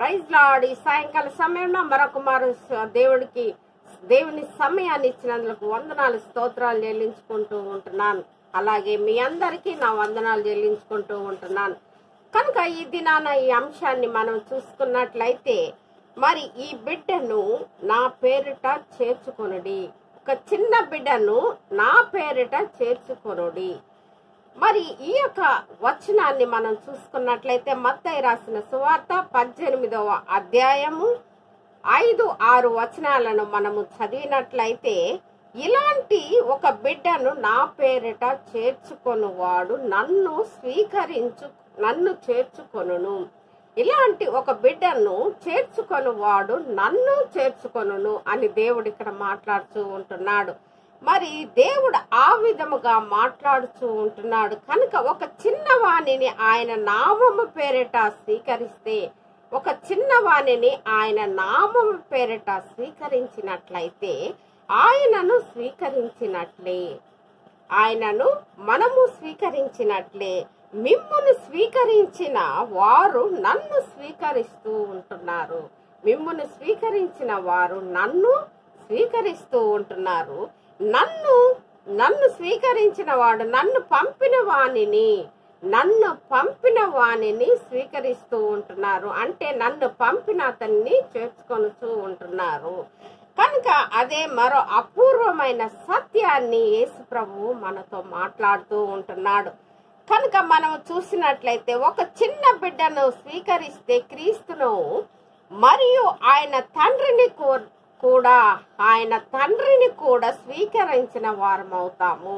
praise lord ఈ సాయంకాల సమయంలో మరొక మారు స- దేవుడికి దేవుని సమయాన్ని ఇచ్చినందుకు వందనాలు స్తోత్రాలు చెల్లించుకుంటూ ఉంటున్నాను అలాగే మీ అందరికీ నా వందనాలు చెల్లించుకుంటూ ఉంటున్నాను కనుక ఈ దినాన ఈ అంశాన్ని మనం చూసుకున్నట్లయితే మరి ఈ బిడ్డను నా పేరిట చేర్చుకొనుడి ఒక చిన్న బిడ్డను నా పేరిట చేర్చుకొనుడి మరి ఈ యొక్క వచనాన్ని మనం చూసుకున్నట్లయితే మత్తయి రాసిన సువార్త పద్దెనిమిదవ అధ్యాయము ఐదు ఆరు వచనాలను మనము చదివినట్లయితే ఇలాంటి ఒక బిడ్డను నా పేరిట చేర్చుకొనువాడు నన్ను స్వీకరించు నన్ను చేర్చుకొనును ఇలాంటి ఒక బిడ్డను చేర్చుకొనువాడు నన్ను చేర్చుకొనును అని దేవుడు ఇక్కడ మాట్లాడుతూ ఉంటున్నాడు మరి దేవుడు ఆ విధముగా మాట్లాడుతూ ఉంటున్నాడు కనుక ఒక చిన్నవాణిని ఆయన నామము పేరిట స్వీకరిస్తే ఒక చిన్నవాణిని ఆయన నామము పేరిట స్వీకరించినట్లయితే ఆయనను స్వీకరించినట్లే ఆయనను మనము స్వీకరించినట్లే మిమ్మును స్వీకరించిన వారు నన్ను స్వీకరిస్తూ ఉంటున్నారు మిమ్మును స్వీకరించిన వారు నన్ను స్వీకరిస్తూ ఉంటున్నారు నన్ను నన్ను స్వీకరించిన వాడు నన్ను పంపిన వాణిని నన్ను పంపిన వాణిని స్వీకరిస్తూ ఉంటున్నారు అంటే నన్ను పంపిన అతన్ని చేర్చుకొనుతూ ఉంటున్నారు కనుక అదే మరో అపూర్వమైన సత్యాన్ని యేసు ప్రభువు మనతో మాట్లాడుతూ ఉంటున్నాడు కనుక మనం చూసినట్లయితే ఒక చిన్న బిడ్డను స్వీకరిస్తే క్రీస్తును మరియు ఆయన తండ్రిని కూ- కూడా ఆయన తండ్రిని కూడా స్వీకరించిన వారం అవుతాము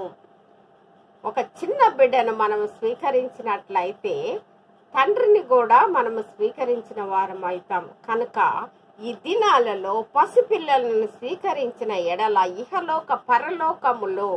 ఒక చిన్న బిడ్డను మనం స్వీకరించినట్లయితే తండ్రిని కూడా మనము స్వీకరించిన వారం అవుతాం కనుక ఈ దినాలలో పసిపిల్లలను స్వీకరించిన ఎడల ఇహలోక పరలోకములో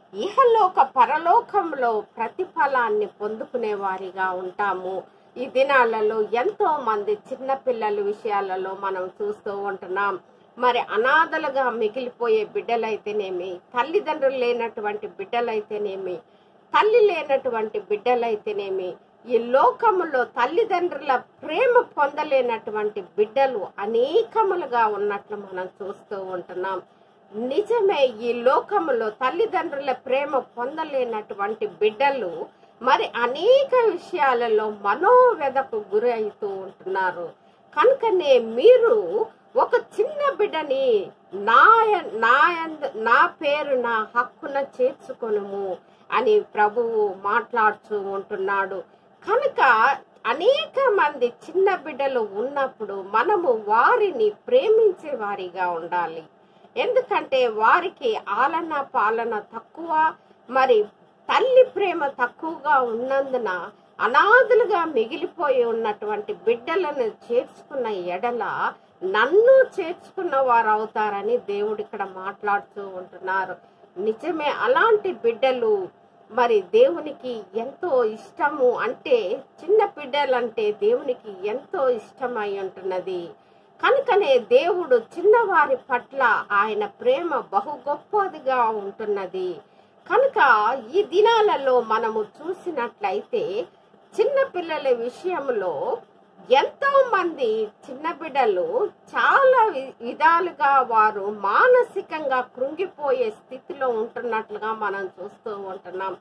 ఇహలోక పరలోకములో ప్రతిఫలాన్ని పొందుకునే వారిగా ఉంటాము ఈ దినాలలో ఎంతో మంది చిన్న పిల్లల విషయాలలో మనం చూస్తూ ఉంటున్నాం మరి అనాథలుగా మిగిలిపోయే బిడ్డలైతేనేమి తల్లిదండ్రులు లేనటువంటి బిడ్డలైతేనేమి తల్లి లేనటువంటి బిడ్డలైతేనేమి ఈ లోకములో తల్లిదండ్రుల ప్రేమ పొందలేనటువంటి బిడ్డలు అనేకములుగా ఉన్నట్లు మనం చూస్తూ ఉంటున్నాం నిజమే ఈ లోకములో తల్లిదండ్రుల ప్రేమ పొందలేనటువంటి బిడ్డలు మరి అనేక విషయాలలో మనోవ్యధకు గురి అవుతూ ఉంటున్నారు కనుకనే మీరు ఒక చిన్న బిడ్డని నా నా యందు- నా పేరు నా హక్కున చేర్చుకొనుము అని ప్రభువు మాట్లాడుతూ ఉంటున్నాడు కనుక అనేక మంది చిన్న బిడ్డలు ఉన్నప్పుడు మనము వారిని ప్రేమించే వారిగా ఉండాలి ఎందుకంటే వారికి ఆలన పాలన తక్కువ మరి తల్లి ప్రేమ తక్కువగా ఉన్నందున అనాథులుగా మిగిలిపోయి ఉన్నటువంటి బిడ్డలను చేర్చుకున్న ఎడల నన్ను చేర్చుకున్న వారు అవుతారని దేవుడు ఇక్కడ మాట్లాడుతూ ఉంటున్నారు నిజమే అలాంటి బిడ్డలు మరి దేవునికి ఎంతో ఇష్టము అంటే చిన్న బిడ్డలంటే దేవునికి ఎంతో ఇష్టమై ఉంటున్నది కనుకనే దేవుడు చిన్నవారి పట్ల ఆయన ప్రేమ బహు గొప్పదిగా ఉంటున్నది కనుక ఈ దినాలలో మనము చూసినట్లయితే చిన్న పిల్లల విషయంలో ఎంతో మంది చిన్న బిడ్డలు చాలా వి- విధాలుగా వారు మానసికంగా కృంగిపోయే స్థితిలో ఉంటున్నట్లుగా మనం చూస్తూ ఉంటున్నాం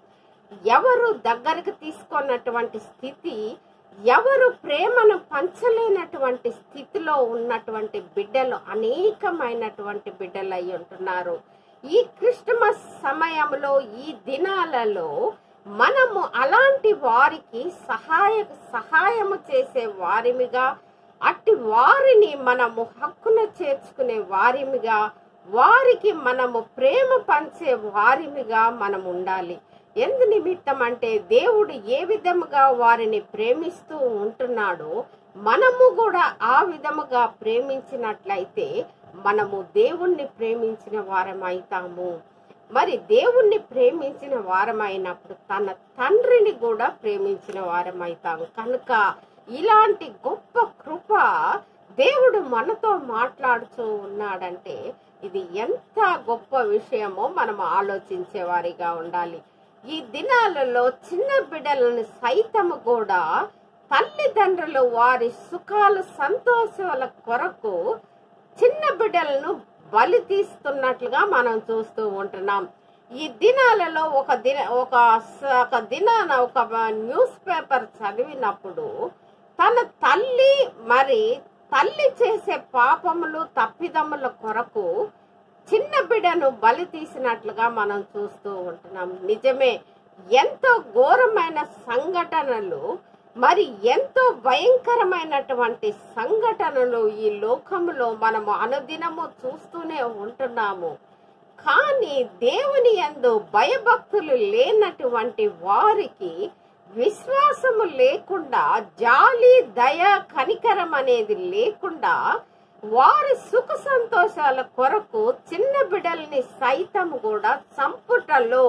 ఎవరు దగ్గరకు తీసుకున్నటువంటి స్థితి ఎవరు ప్రేమను పంచలేనటువంటి స్థితిలో ఉన్నటువంటి బిడ్డలు అనేకమైనటువంటి బిడ్డలు అయి ఉంటున్నారు ఈ క్రిస్టమస్ సమయంలో ఈ దినాలలో మనము అలాంటి వారికి సహాయ సహాయము చేసే వారిమిగా అట్టి వారిని మనము హక్కున చేర్చుకునే వారిమిగా వారికి మనము ప్రేమ పంచే వారిమిగా మనం ఉండాలి ఎందు నిమిత్తం అంటే దేవుడు ఏ విధముగా వారిని ప్రేమిస్తూ ఉంటున్నాడో మనము కూడా ఆ విధముగా ప్రేమించినట్లయితే మనము దేవుణ్ణి ప్రేమించిన వారమైతాము మరి దేవుణ్ణి ప్రేమించిన వారమైనప్పుడు తన తండ్రిని కూడా ప్రేమించిన వారమైతాము కనుక ఇలాంటి గొప్ప కృప దేవుడు మనతో మాట్లాడుతూ ఉన్నాడంటే ఇది ఎంత గొప్ప విషయమో మనం ఆలోచించే వారిగా ఉండాలి ఈ దినాలలో చిన్న బిడ్డలను సైతము కూడా తల్లిదండ్రులు వారి సుఖాలు సంతోషాల కొరకు చిన్న బిడ్డలను బలి తీస్తున్నట్లుగా మనం చూస్తూ ఉంటున్నాం ఈ దినాలలో ఒక దిన ఒక స- ఒక దినాన ఒక న్యూస్ పేపర్ చదివినప్పుడు తన తల్లి మరి తల్లి చేసే పాపములు తప్పిదముల కొరకు చిన్న బిడ్డను బలి తీసినట్లుగా మనం చూస్తూ ఉంటున్నాం నిజమే ఎంతో ఘోరమైన సంఘటనలు మరి ఎంతో భయంకరమైనటువంటి సంఘటనలు ఈ లోకంలో మనము అనుదినము చూస్తూనే ఉంటున్నాము కానీ దేవుని యందు భయభక్తులు లేనటువంటి వారికి విశ్వాసము లేకుండా జాలి దయ కనికరం అనేది లేకుండా వారి సుఖ సంతోషాల కొరకు చిన్న బిడ్డల్ని సైతం కూడా చంపుటలో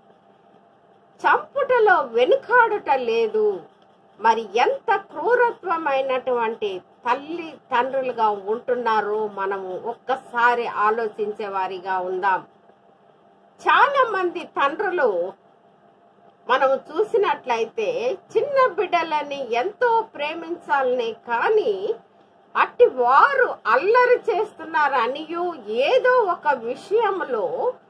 చంపుటలో వెనుకాడుట లేదు మరి ఎంత క్రూరత్వమైనటువంటి తల్లి తండ్రులుగా ఉంటున్నారో మనము ఒక్కసారి ఆలోచించే వారిగా ఉందాం చాలా మంది తండ్రులు మనము చూసినట్లయితే చిన్న బిడ్డలని ఎంతో ప్రేమించాలని కానీ అట్టి వారు అల్లరి చేస్తున్నారు అనియు ఏదో ఒక విషయంలో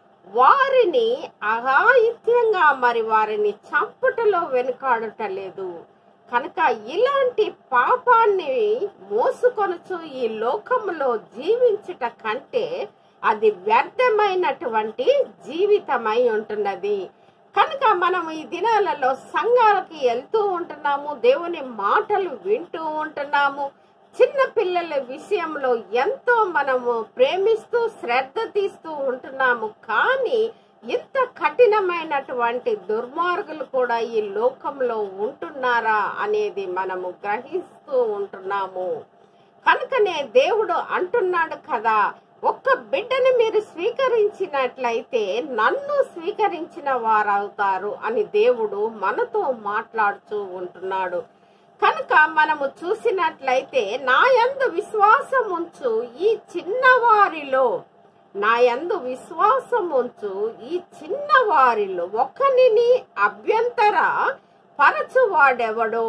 వారిని అఘాయిత్యంగా మరి వారిని చంపుటలో వెనుకాడటలేదు కనుక ఇలాంటి పాపాన్ని మోసుకొనుచు ఈ లోకంలో జీవించుట కంటే అది వ్యర్థమైనటువంటి జీవితమై ఉంటున్నది కనుక మనం ఈ దినాలలో సంఘాలకి వెళ్తూ ఉంటున్నాము దేవుని మాటలు వింటూ ఉంటున్నాము చిన్న పిల్లల విషయంలో ఎంతో మనము ప్రేమిస్తూ శ్రద్ధ తీస్తూ ఉంటున్నాము కానీ ఇంత కఠినమైనటువంటి దుర్మార్గులు కూడా ఈ లోకంలో ఉంటున్నారా అనేది మనము గ్రహిస్తూ ఉంటున్నాము కనుకనే దేవుడు అంటున్నాడు కదా ఒక్క బిడ్డని మీరు స్వీకరించినట్లయితే నన్ను స్వీకరించిన వారవుతారు అని దేవుడు మనతో మాట్లాడుతూ ఉంటున్నాడు కనుక మనము చూసినట్లయితే నా యందు విశ్వాసం ఉంచు ఈ చిన్నవారిలో నా యందు విశ్వాసం ఉంచు ఈ చిన్నవారిలో ఒకనిని అభ్యంతర పరచు వాడెవడో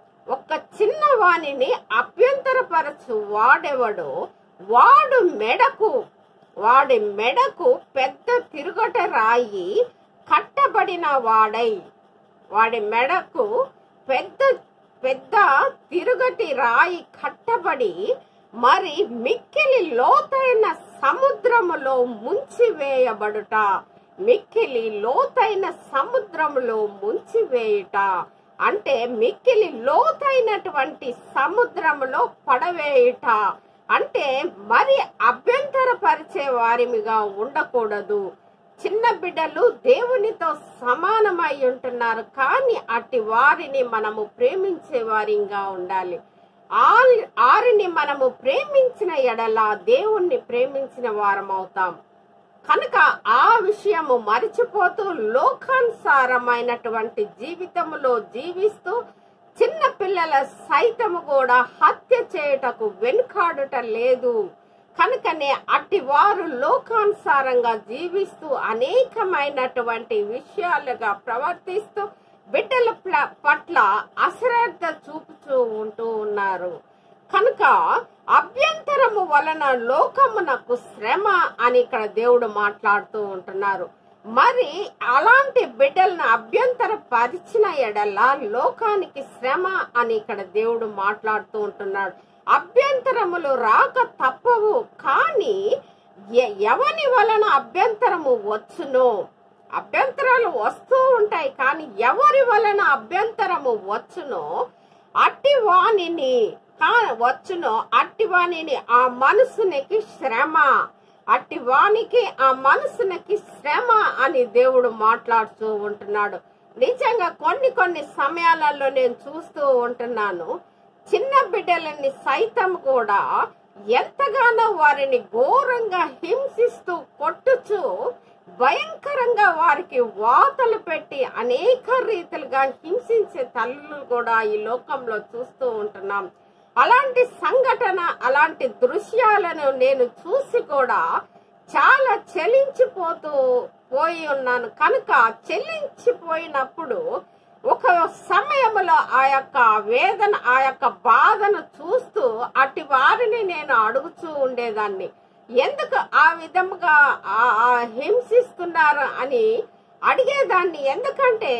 ఒక చిన్నవాణిని అభ్యంతరపరచు వాడెవడో వాడు మెడకు వాడి మెడకు పెద్ద తిరుగట రాయి కట్టబడిన వాడై వాడి మెడకు పెద్ద పెద్ద తిరుగటి రాయి కట్టబడి మరి మిక్కిలి లోతైన సముద్రములో ముంచివేయబడుట మిక్కిలి లోతైన సముద్రములో ముంచివేయుట అంటే మిక్కిలి లోతైనటువంటి సముద్రములో పడవేయుట అంటే మరి అభ్యంతరపరిచే వారిమిగా ఉండకూడదు చిన్న బిడ్డలు దేవునితో సమానమై ఉంటున్నారు కానీ అట్టి వారిని మనము ప్రేమించే వారిగా ఉండాలి ఆల్- ఆరిని మనము ప్రేమించిన ఎడల దేవుణ్ణి ప్రేమించిన వారం అవుతాం కనుక ఆ విషయము మరిచిపోతూ లోకానుసారమైనటువంటి జీవితములో జీవిస్తూ చిన్న పిల్లల సైతము కూడా హత్య చేయుటకు వెనుకాడుట లేదు కనుకనే అట్టి వారు లోకానుసారంగా జీవిస్తూ అనేకమైనటువంటి విషయాలుగా ప్రవర్తిస్తూ బిడ్డల ప్ల- పట్ల అశ్రద్ధ చూపుతూ ఉంటూ ఉన్నారు కనుక అభ్యంతరము వలన లోకమునకు శ్రమ అని ఇక్కడ దేవుడు మాట్లాడుతూ ఉంటున్నారు మరి అలాంటి బిడ్డలను అభ్యంతర పరిచిన ఎడల లోకానికి శ్రమ అని ఇక్కడ దేవుడు మాట్లాడుతూ ఉంటున్నాడు అభ్యంతరములు రాక తప్పవు కానీ ఎ- ఎవని వలన అభ్యంతరము వచ్చునో అభ్యంతరాలు వస్తూ ఉంటాయి కానీ ఎవరి వలన అభ్యంతరము వచ్చునో అట్టి వాణిని కా- వచ్చునో అట్టి వాణిని ఆ మనసునికి శ్రమ అట్టి వానికి ఆ మనసునికి శ్రమ అని దేవుడు మాట్లాడుతూ ఉంటున్నాడు నిజంగా కొన్ని కొన్ని సమయాలలో నేను చూస్తూ ఉంటున్నాను చిన్న బిడ్డలని సైతం కూడా ఎంతగానో వారిని ఘోరంగా హింసిస్తూ కొట్టుచు భయంకరంగా వారికి వాతలు పెట్టి అనేక రీతిలుగా హింసించే తల్లులు కూడా ఈ లోకంలో చూస్తూ ఉంటున్నాం అలాంటి సంఘటన అలాంటి దృశ్యాలను నేను చూసి కూడా చాలా చెలించిపోతూ పోయి ఉన్నాను కనుక చెల్లించిపోయినప్పుడు ఒక సమయంలో ఆ యొక్క వేదన ఆ యొక్క బాధను చూస్తూ అట్టి వారిని నేను అడుగుతూ ఉండేదాన్ని ఎందుకు ఆ విధముగా ఆ- ఆ హింసిస్తున్నారు అని అడిగేదాన్ని ఎందుకంటే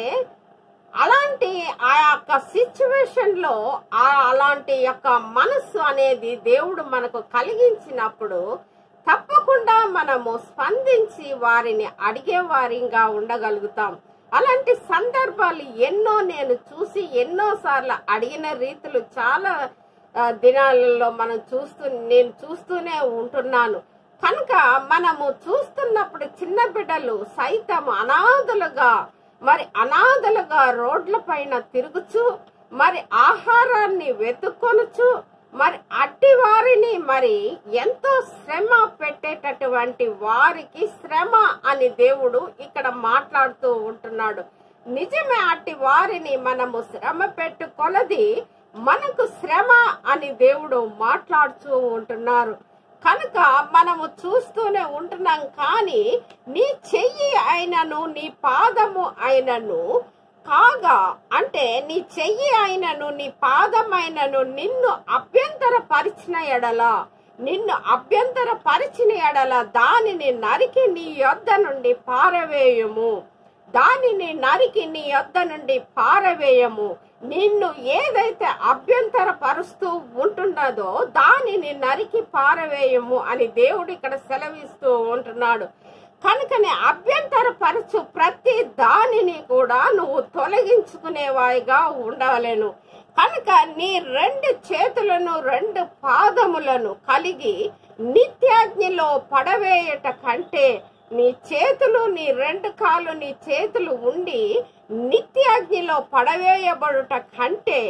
అలాంటి ఆ యొక్క సిచ్యువేషన్ లో ఆ అలాంటి యొక్క మనస్సు అనేది దేవుడు మనకు కలిగించినప్పుడు తప్పకుండా మనము స్పందించి వారిని అడిగే వారిగా ఉండగలుగుతాం అలాంటి సందర్భాలు ఎన్నో నేను చూసి ఎన్నో సార్లు అడిగిన రీతులు చాలా ఆ, దినాలలో మనం చూస్తూ నేను చూస్తూనే ఉంటున్నాను కనుక మనము చూస్తున్నప్పుడు చిన్న బిడ్డలు సైతం అనాథలుగా మరి అనాథలుగా రోడ్ల పైన తిరుగుచు మరి ఆహారాన్ని వెతుక్కొనుచు మరి అట్టి వారిని మరి ఎంతో శ్రమ పెట్టేటటువంటి వారికి శ్రమ అని దేవుడు ఇక్కడ మాట్లాడుతూ ఉంటున్నాడు నిజమే అట్టి వారిని మనము శ్రమ పెట్టు కొలది మనకు శ్రమ అని దేవుడు మాట్లాడుతూ ఉంటున్నారు కనుక మనము చూస్తూనే ఉంటున్నాం కానీ నీ చెయ్యి అయినను నీ పాదము అయినను కాగా అంటే నీ చెయ్యి అయినను నీ పాదమైనను నిన్ను అభ్యంతర పరిచిన ఎడల నిన్ను అభ్యంతర పరిచిన ఎడల దానిని నరికి నీ యొద్ద నుండి పారవేయము దానిని నరికి నీ యొద్ద నుండి పారవేయము నిన్ను ఏదైతే అభ్యంతర పరుస్తూ ఉంటున్నదో దానిని నరికి పారవేయము అని దేవుడు ఇక్కడ సెలవిస్తూ ఉంటున్నాడు కనుకనే అభ్యంతర పరచు ప్రతి దానిని కూడా నువ్వు తొలగించుకునేవాయిగా ఉండవలేను కనుక నీ రెండు చేతులను రెండు పాదములను కలిగి నిత్యాగ్నిలో పడవేయట కంటే నీ చేతులు నీ రెండు కాళ్ళు నీ చేతులు ఉండి నిత్యాగ్నిలో పడవేయబడుట కంటే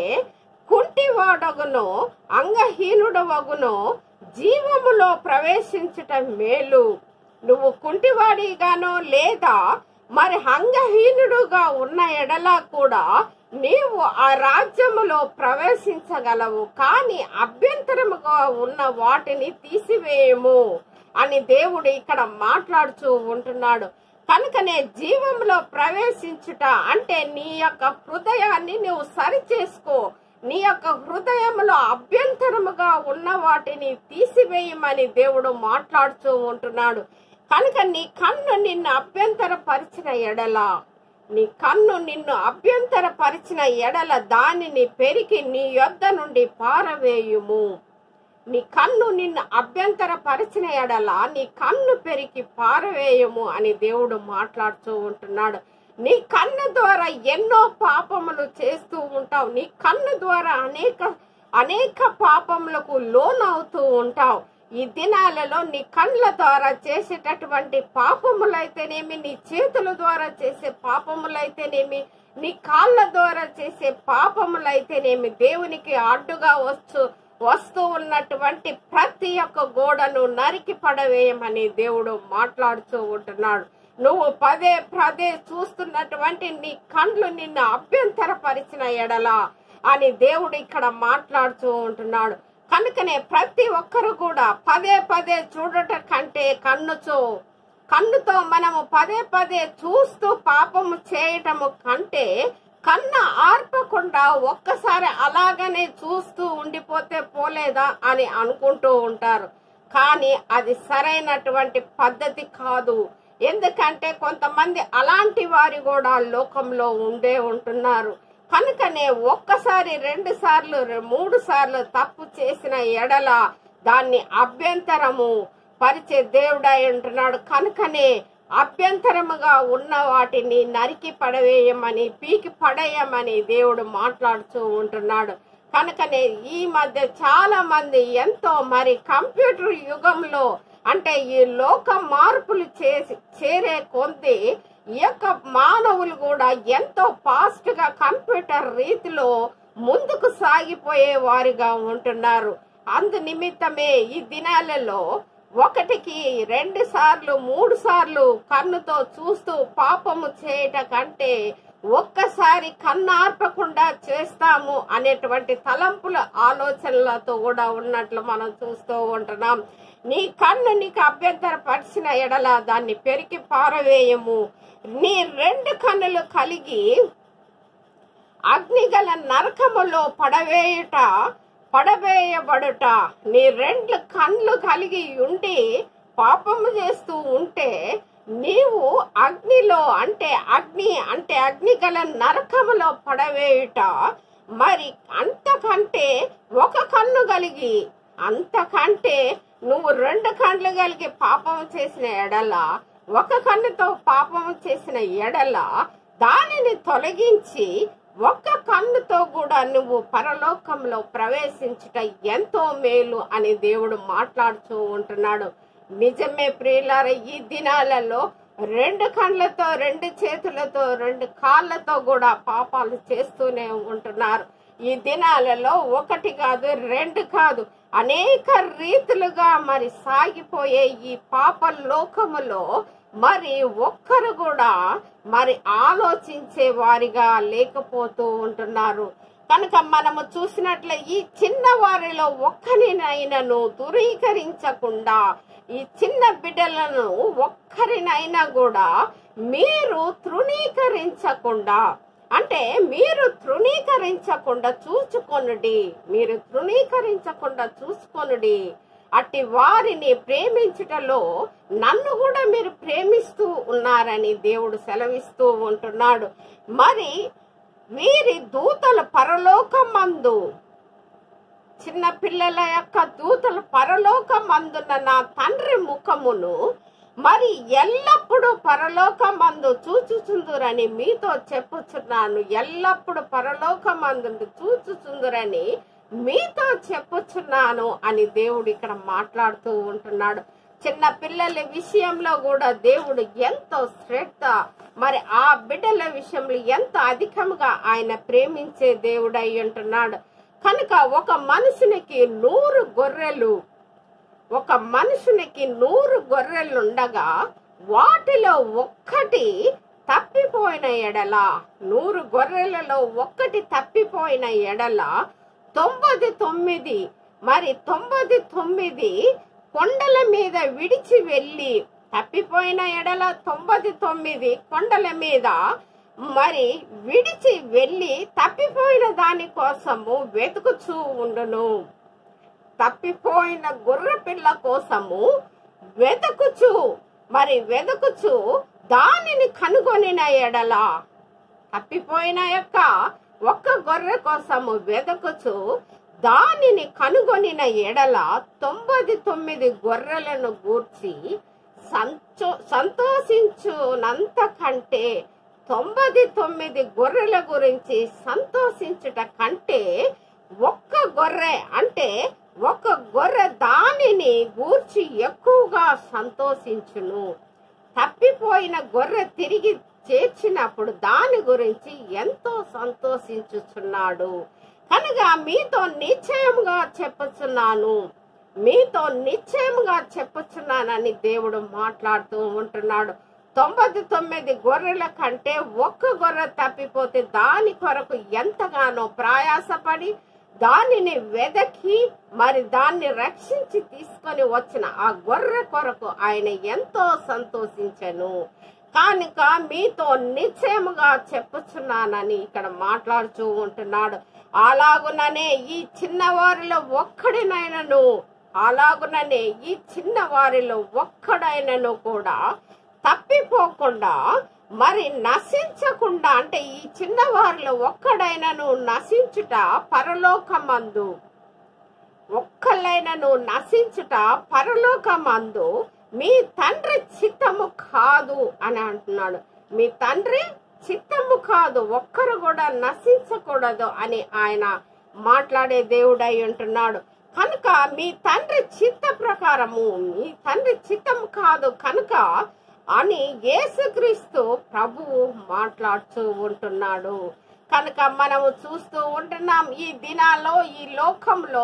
కుంటివాడగును అంగహీనుడవగును జీవములో ప్రవేశించుట మేలు నువ్వు కుంటివాడిగానో లేదా మరి అంగహీనుడుగా ఉన్న ఎడలా కూడా నీవు ఆ రాజ్యములో ప్రవేశించగలవు కానీ అభ్యంతరముగా ఉన్న వాటిని తీసివేయము అని దేవుడు ఇక్కడ మాట్లాడుతూ ఉంటున్నాడు కనుకనే జీవంలో ప్రవేశించుట అంటే నీ యొక్క హృదయాన్ని నువ్వు సరి చేసుకో నీ యొక్క హృదయంలో అభ్యంతరముగా ఉన్న వాటిని తీసివేయమని దేవుడు మాట్లాడుతూ ఉంటున్నాడు కనుక నీ కన్ను నిన్ను అభ్యంతర పరిచిన ఎడల నీ కన్ను నిన్ను అభ్యంతర పరిచిన ఎడల దానిని పెరికి నీ యొద్ద నుండి పారవేయుము నీ కన్ను నిన్ను అభ్యంతర పరిచిన ఎడల నీ కన్ను పెరికి పారవేయము అని దేవుడు మాట్లాడుతూ ఉంటున్నాడు నీ కన్ను ద్వారా ఎన్నో పాపములు చేస్తూ ఉంటావు నీ కన్ను ద్వారా అనేక అనేక పాపములకు లోనవుతూ ఉంటావు ఈ దినాలలో నీ కండ్ల ద్వారా చేసేటటువంటి పాపములైతేనేమి నీ చేతుల ద్వారా చేసే పాపములైతేనేమి నీ కాళ్ళ ద్వారా చేసే పాపములైతేనేమి దేవునికి అడ్డుగా వచ్చు వస్తూ ఉన్నటువంటి ప్రతి ఒక్క గోడను నరికి పడవేయమని దేవుడు మాట్లాడుతూ ఉంటున్నాడు నువ్వు పదే పదే చూస్తున్నటువంటి నీ కండ్లు నిన్ను అభ్యంతరపరిచిన ఎడల అని దేవుడు ఇక్కడ మాట్లాడుతూ ఉంటున్నాడు కనుకనే ప్రతి ఒక్కరు కూడా పదే పదే చూడట కంటే కన్నుచో కన్నుతో మనము పదే పదే చూస్తూ పాపము చేయటము కంటే కన్న ఆర్పకుండా ఒక్కసారి అలాగనే చూస్తూ ఉండిపోతే పోలేదా అని అనుకుంటూ ఉంటారు కానీ అది సరైనటువంటి పద్ధతి కాదు ఎందుకంటే కొంతమంది అలాంటి వారి కూడా లోకంలో ఉండే ఉంటున్నారు కనుకనే ఒక్కసారి రెండు సార్లు రె- మూడు సార్లు తప్పు చేసిన ఎడల దాన్ని అభ్యంతరము పరిచే దేవుడై ఉంటున్నాడు కనుకనే అభ్యంతరముగా ఉన్న వాటిని నరికి పడవేయమని పీకి పడేయమని దేవుడు మాట్లాడుతూ ఉంటున్నాడు కనుకనే ఈ మధ్య చాలా మంది ఎంతో మరి కంప్యూటర్ యుగంలో అంటే ఈ లోక మార్పులు చేసి చేరే కొద్ది ఈ యొక్క మానవులు కూడా ఎంతో ఫాస్ట్ గా కంప్యూటర్ రీతిలో ముందుకు సాగిపోయే వారిగా ఉంటున్నారు అందు నిమిత్తమే ఈ దినాలలో ఒకటికి రెండు సార్లు మూడు సార్లు కన్నుతో చూస్తూ పాపము చేయట కంటే ఒక్కసారి కన్నార్పకుండా చేస్తాము అనేటువంటి తలంపుల ఆలోచనలతో కూడా ఉన్నట్లు మనం చూస్తూ ఉంటున్నాం నీ కన్ను నీకు అభ్యంతర పరిచిన ఎడల దాన్ని పెరికి పారవేయము నీ రెండు కన్నులు కలిగి అగ్నిగల నరకములో పడవేయుట పడవేయబడుట నీ రెండు కళ్ళు కలిగి ఉండి పాపము చేస్తూ ఉంటే నీవు అగ్నిలో అంటే అగ్ని అంటే అగ్ని గల నరకములో పడవేయుట మరి అంతకంటే ఒక కన్ను కలిగి అంతకంటే నువ్వు రెండు కళ్ళు కలిగి పాపం చేసిన ఎడల ఒక కన్నుతో పాపం చేసిన ఎడల దానిని తొలగించి ఒక్క కన్నుతో కూడా నువ్వు పరలోకంలో ప్రవేశించుట ఎంతో మేలు అని దేవుడు మాట్లాడుతూ ఉంటున్నాడు నిజమే ప్రియులార ఈ దినాలలో రెండు కళ్ళతో రెండు చేతులతో రెండు కాళ్ళతో కూడా పాపాలు చేస్తూనే ఉంటున్నారు ఈ దినాలలో ఒకటి కాదు రెండు కాదు అనేక రీతులుగా మరి సాగిపోయే ఈ పాప లోకములో మరి ఒక్కరు కూడా మరి ఆలోచించే వారిగా లేకపోతూ ఉంటున్నారు కనుక మనము చూసినట్లే ఈ చిన్న వారిలో ఒక్కరినైనాను ధృవీకరించకుండా ఈ చిన్న బిడ్డలను ఒక్కరినైనా కూడా మీరు తృణీకరించకుండా అంటే మీరు తృణీకరించకుండా చూచుకొనుడి మీరు తృణీకరించకుండా చూసుకొనుడి అట్టి వారిని ప్రేమించుటలో నన్ను కూడా మీరు ప్రేమిస్తూ ఉన్నారని దేవుడు సెలవిస్తూ ఉంటున్నాడు మరి వీరి దూతలు పరలోకమందు చిన్న పిల్లల యొక్క దూతలు పరలోకమందున నా తండ్రి ముఖమును మరి ఎల్లప్పుడూ పరలోకమందు చూచుచుందురని మీతో చెప్పుచున్నాను ఎల్లప్పుడూ పరలోకమందు చూచుచుందురని మీతో చెప్పుచున్నాను అని దేవుడు ఇక్కడ మాట్లాడుతూ ఉంటున్నాడు చిన్న పిల్లల విషయంలో కూడా దేవుడు ఎంతో శ్రద్ధ మరి ఆ బిడ్డల విషయంలో ఎంత అధికంగా ఆయన ప్రేమించే దేవుడై ఉంటున్నాడు కనుక ఒక మనుషునికి నూరు గొర్రెలు ఒక మనుషునికి నూరు గొర్రెలుండగా వాటిలో ఒక్కటి తప్పిపోయిన ఎడల నూరు గొర్రెలలో ఒక్కటి తప్పిపోయిన ఎడల తొంభది తొమ్మిది మరి తొంభది తొమ్మిది కొండల మీద విడిచి వెళ్ళి తప్పిపోయిన ఎడల తొంభది తొమ్మిది కొండల మీద మరి విడిచి వెళ్ళి తప్పిపోయిన దాని కోసము వెతుకుచూ ఉండును తప్పిపోయిన గొర్రె పిల్ల కోసము వెతుకుచు మరి వెతుకుచు దానిని కనుగొనిన ఎడల తప్పిపోయిన యొక్క ఒక్క గొర్రె కోసము వెదకుచు దానిని కనుగొనిన ఎడల తొంభది తొమ్మిది గొర్రెలను గూర్చి సంచో సంతోషించునంత కంటే తొంభది తొమ్మిది గొర్రెల గురించి సంతోషించుట కంటే ఒక్క గొర్రె అంటే ఒక గొర్రె దానిని గూర్చి ఎక్కువగా సంతోషించును తప్పిపోయిన గొర్రె తిరిగి చేర్చినప్పుడు దాని గురించి ఎంతో సంతోషించుచున్నాడు కనుక మీతో నిశ్చయముగా చెప్పుచున్నాను మీతో నిశ్చయముగా చెప్పుచున్నానని దేవుడు మాట్లాడుతూ ఉంటున్నాడు తొంభై తొమ్మిది గొర్రెల కంటే ఒక్క గొర్రె తప్పిపోతే దాని కొరకు ఎంతగానో ప్రయాసపడి దానిని వెదకి మరి దాన్ని రక్షించి తీసుకొని వచ్చిన ఆ గొర్రె కొరకు ఆయన ఎంతో సంతోషించను కనుక మీతో నిశ్చయముగా చెప్పుచున్నానని ఇక్కడ మాట్లాడుతూ ఉంటున్నాడు అలాగుననే ఈ చిన్నవారిలో ఒక్కడినైనను అలాగుననే ఈ చిన్నవారిలో ఒక్కడైనను కూడా తప్పిపోకుండా మరి నశించకుండా అంటే ఈ చిన్నవారిలో ఒక్కడైనను నశించుట పరలోకమందు ఒక్కళ్ళైనను నశించుట పరలోకమందు మీ తండ్రి చిత్తము కాదు అని అంటున్నాడు మీ తండ్రి చిత్తము కాదు ఒక్కరు కూడా నశించకూడదు అని ఆయన మాట్లాడే దేవుడై ఉంటున్నాడు కనుక మీ తండ్రి చిత్త ప్రకారము మీ తండ్రి చిత్తం కాదు కనుక అని యేసుక్రీస్తు ప్రభువు మాట్లాడుతూ ఉంటున్నాడు కనుక మనము చూస్తూ ఉంటున్నాం ఈ దినాల్లో ఈ లోకంలో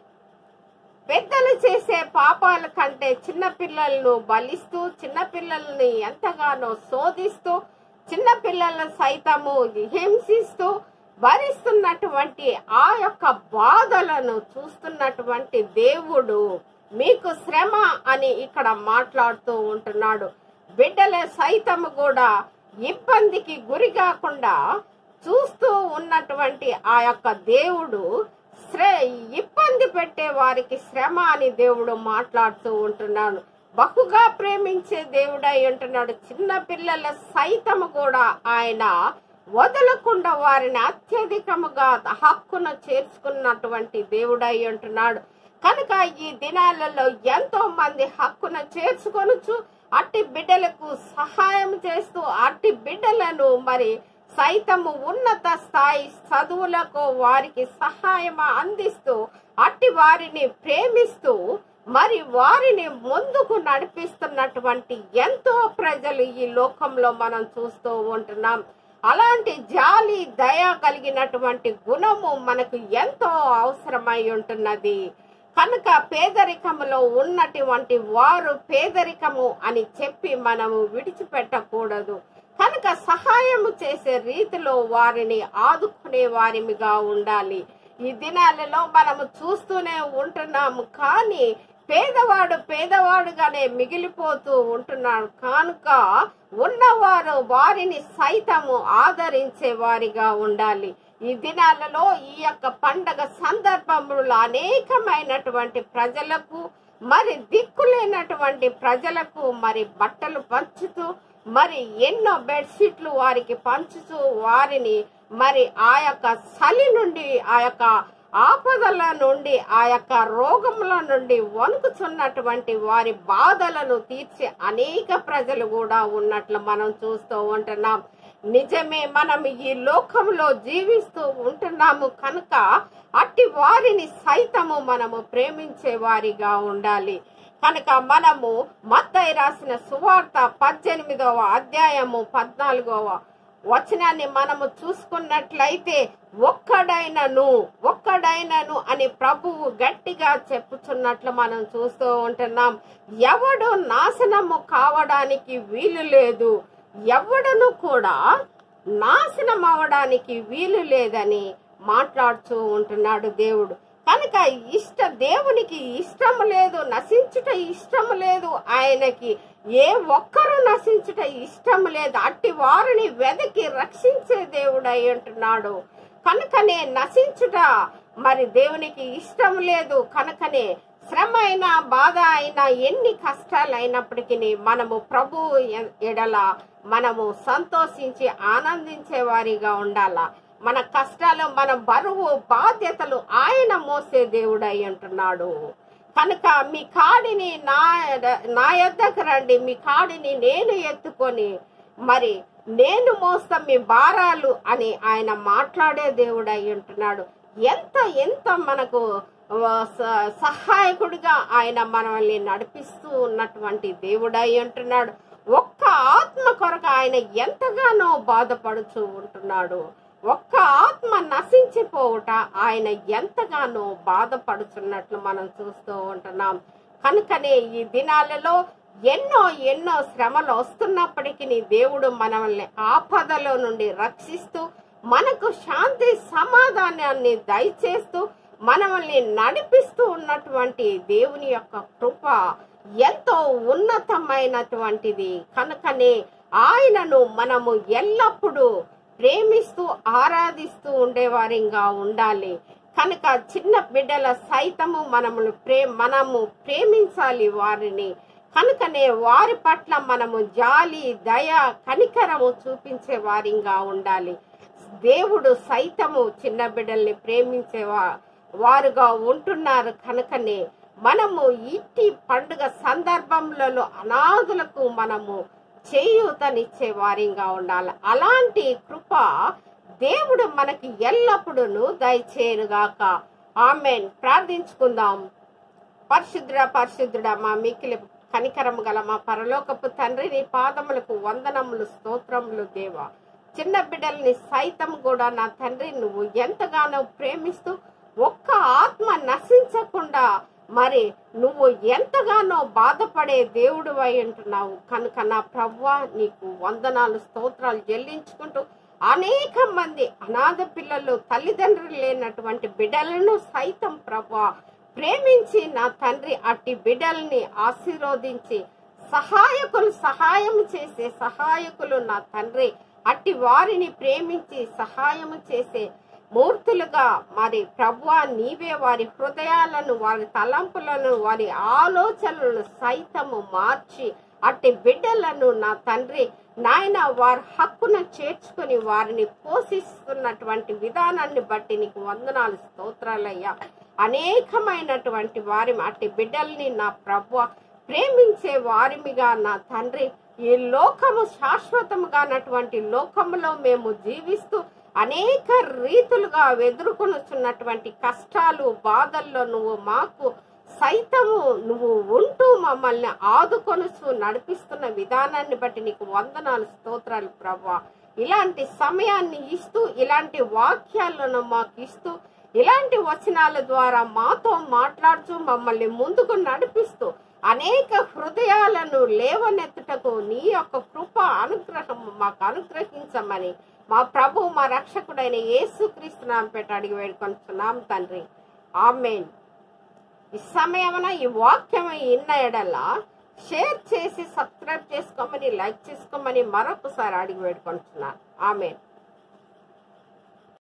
పెద్దలు చేసే పాపాల కంటే చిన్న పిల్లలను బలిస్తూ చిన్న పిల్లల్ని ఎంతగానో శోధిస్తూ చిన్న పిల్లలను సైతము హింసిస్తూ భరిస్తున్నటువంటి ఆ యొక్క బాధలను చూస్తున్నటువంటి దేవుడు మీకు శ్రమ అని ఇక్కడ మాట్లాడుతూ ఉంటున్నాడు బిడ్డల సైతము కూడా ఇబ్బందికి గురి కాకుండా చూస్తూ ఉన్నటువంటి ఆ యొక్క దేవుడు శ్రే ఇబ్బంది పెట్టే వారికి శ్రమ అని దేవుడు మాట్లాడుతూ ఉంటున్నాడు బహుగా ప్రేమించే దేవుడై ఉంటున్నాడు చిన్న పిల్లల సైతము కూడా ఆయన వదలకుండా వారిని అత్యధికముగా హక్కును చేర్చుకున్నటువంటి దేవుడై ఉంటున్నాడు కనుక ఈ దినాలలో ఎంతో మంది హక్కును చేర్చుకొనుచు అట్టి బిడ్డలకు సహాయం చేస్తూ అట్టి బిడ్డలను మరి సైతము ఉన్నత స్థాయి చదువులకు వారికి సహాయం అందిస్తూ అట్టి వారిని ప్రేమిస్తూ మరి వారిని ముందుకు నడిపిస్తున్నటువంటి ఎంతో ప్రజలు ఈ లోకంలో మనం చూస్తూ ఉంటున్నాం అలాంటి జాలి దయ కలిగినటువంటి గుణము మనకు ఎంతో అవసరమై ఉంటున్నది కనుక పేదరికములో ఉన్నటువంటి వారు పేదరికము అని చెప్పి మనము విడిచిపెట్టకూడదు కనుక సహాయము చేసే రీతిలో వారిని ఆదుకునే వారిమిగా ఉండాలి ఈ దినాలలో మనము చూస్తూనే ఉంటున్నాము కానీ పేదవాడు పేదవాడుగానే మిగిలిపోతూ ఉంటున్నాడు కనుక ఉన్నవారు వారిని సైతము ఆదరించే వారిగా ఉండాలి ఈ దినాలలో ఈ యొక్క పండగ సందర్భంలో అనేకమైనటువంటి ప్రజలకు మరి దిక్కులేనటువంటి ప్రజలకు మరి బట్టలు పంచుతూ మరి ఎన్నో బెడ్షీట్లు వారికి పంచుతూ వారిని మరి ఆ యొక్క చలి నుండి ఆ యొక్క ఆపదల నుండి ఆ యొక్క రోగముల నుండి వణుకుచున్నటువంటి వారి బాధలను తీర్చే అనేక ప్రజలు కూడా ఉన్నట్లు మనం చూస్తూ ఉంటున్నాం నిజమే మనం ఈ లోకంలో జీవిస్తూ ఉంటున్నాము కనుక అట్టి వారిని సైతము మనము ప్రేమించే వారిగా ఉండాలి కనుక మనము మత్తయి రాసిన సువార్త పద్దెనిమిదవ అధ్యాయము పద్నాలుగవ వచనాన్ని మనము చూసుకున్నట్లయితే ఒక్కడైనను ఒక్కడైనను అని ప్రభువు గట్టిగా చెప్పుచున్నట్లు మనం చూస్తూ ఉంటున్నాం ఎవడు నాశనము కావడానికి వీలు లేదు ఎవడను కూడా నాశనం అవడానికి వీలు లేదని మాట్లాడుతూ ఉంటున్నాడు దేవుడు కనుక ఇష్ట దేవునికి ఇష్టం లేదు నశించుట ఇష్టం లేదు ఆయనకి ఏ ఒక్కరూ నశించుట ఇష్టం లేదు అట్టి వారిని వెదకి రక్షించే దేవుడు అయి ఉంటున్నాడు కనుకనే నశించుట మరి దేవునికి ఇష్టం లేదు కనుకనే శ్రమ అయినా బాధ అయినా ఎన్ని కష్టాలు అయినప్పటికీ మనము ప్రభు ఎ- ఎడల మనము సంతోషించి ఆనందించే వారిగా ఉండాలా మన కష్టాలు మన బరువు బాధ్యతలు ఆయన మోసే దేవుడు అయి ఉంటున్నాడు కనుక మీ కాడిని నా నా యొద్దకు రండి మీ కాడిని నేను ఎత్తుకొని మరి నేను మోస్తా మీ భారాలు అని ఆయన మాట్లాడే దేవుడు అయి ఉంటున్నాడు ఎంత ఎంత మనకు ఆ, స- సహాయకుడిగా ఆయన మనల్ని నడిపిస్తూ ఉన్నటువంటి దేవుడు అయి ఉంటున్నాడు ఒక్క ఆత్మ కొరకు ఆయన ఎంతగానో బాధపడుతూ ఉంటున్నాడు ఒక్క ఆత్మ నశించిపోవుట ఆయన ఎంతగానో బాధపడుతున్నట్లు మనం చూస్తూ ఉంటున్నాం కనుకనే ఈ దినాలలో ఎన్నో ఎన్నో శ్రమలు వస్తున్నప్పటికీ దేవుడు మనల్ని ఆపదలో నుండి రక్షిస్తూ మనకు శాంతి సమాధానాన్ని దయచేస్తూ మనల్ని నడిపిస్తూ ఉన్నటువంటి దేవుని యొక్క కృప ఎంతో ఉన్నతమైనటువంటిది కనుకనే ఆయనను మనము ఎల్లప్పుడూ ప్రేమిస్తూ ఆరాధిస్తూ ఉండేవారిగా ఉండాలి కనుక చిన్న బిడ్డల సైతము మనము ప్రే మనము ప్రేమించాలి వారిని కనుకనే వారి పట్ల మనము జాలి దయ కనికరము చూపించే వారిగా ఉండాలి దేవుడు సైతము చిన్న బిడ్డల్ని ప్రేమించే వా- వారుగా ఉంటున్నారు కనుకనే మనము ఇట్టి పండుగ సందర్భంలో అనాథులకు మనము చేయూతనిచ్చే వారిగా ఉండాలి అలాంటి కృప దేవుడు మనకి ఎల్లప్పుడూ దయచేయుగాక ఆమెన్ ప్రార్థించుకుందాం పరిశుద్ధుడ పరిశుద్ధుడ మా మిక్కిలి కనికరము గల మా పరలోకపు తండ్రి నీ పాదములకు వందనములు స్తోత్రములు దేవా చిన్న బిడ్డల్ని సైతం కూడా నా తండ్రి నువ్వు ఎంతగానో ప్రేమిస్తూ ఒక్క ఆత్మ నశించకుండా మరి నువ్వు ఎంతగానో బాధపడే దేవుడు అయి ఉంటున్నావు కనుక నా ప్రవ్వా నీకు వందనాలు స్తోత్రాలు చెల్లించుకుంటూ అనేక మంది అనాథ పిల్లలు తల్లిదండ్రులు లేనటువంటి బిడ్డలను సైతం ప్రభా ప్రేమించి నా తండ్రి అట్టి బిడ్డల్ని ఆశీర్వదించి సహాయకులు సహాయం చేసే సహాయకులు నా తండ్రి అట్టి వారిని ప్రేమించి సహాయము చేసే మూర్తులుగా మరి ప్రభువా నీవే వారి హృదయాలను వారి తలంపులను వారి ఆలోచనలను సైతము మార్చి అట్టి బిడ్డలను నా తండ్రి నాయన వారి హక్కును చేర్చుకుని వారిని పోషిస్తున్నటువంటి విధానాన్ని బట్టి నీకు వందనాలు స్తోత్రాలయ్యా అనేకమైనటువంటి వారి అట్టి బిడ్డల్ని నా ప్రభు ప్రేమించే వారిమిగా నా తండ్రి ఈ లోకము శాశ్వతముగానటువంటి లోకములో మేము జీవిస్తూ అనేక రీతులుగా ఎదుర్కొనుచున్నటువంటి కష్టాలు బాధల్లో నువ్వు మాకు సైతము నువ్వు ఉంటూ మమ్మల్ని ఆదుకొనుచు నడిపిస్తున్న విధానాన్ని బట్టి నీకు వందనాలు స్తోత్రాలు ప్రభా ఇలాంటి సమయాన్ని ఇస్తూ ఇలాంటి వాక్యాలను మాకు ఇస్తూ ఇలాంటి వచనాల ద్వారా మాతో మాట్లాడుతూ మమ్మల్ని ముందుకు నడిపిస్తూ అనేక హృదయాలను లేవనెత్తుటకు నీ యొక్క కృప అనుగ్రహం మాకు అనుగ్రహించమని మా ప్రభు మా రక్షకుడైన యేసుక్రీస్తు నామ పెట్టి అడిగి వేడుకొంటున్నాం తండ్రి ఆమెన్ ఈ సమయమున ఈ వాక్యం ఇన్న ఎడల షేర్ చేసి సబ్స్క్రైబ్ చేసుకోమని లైక్ చేసుకోమని మరొకసారి అడిగి వేడుకుంటున్నాను ఆమెన్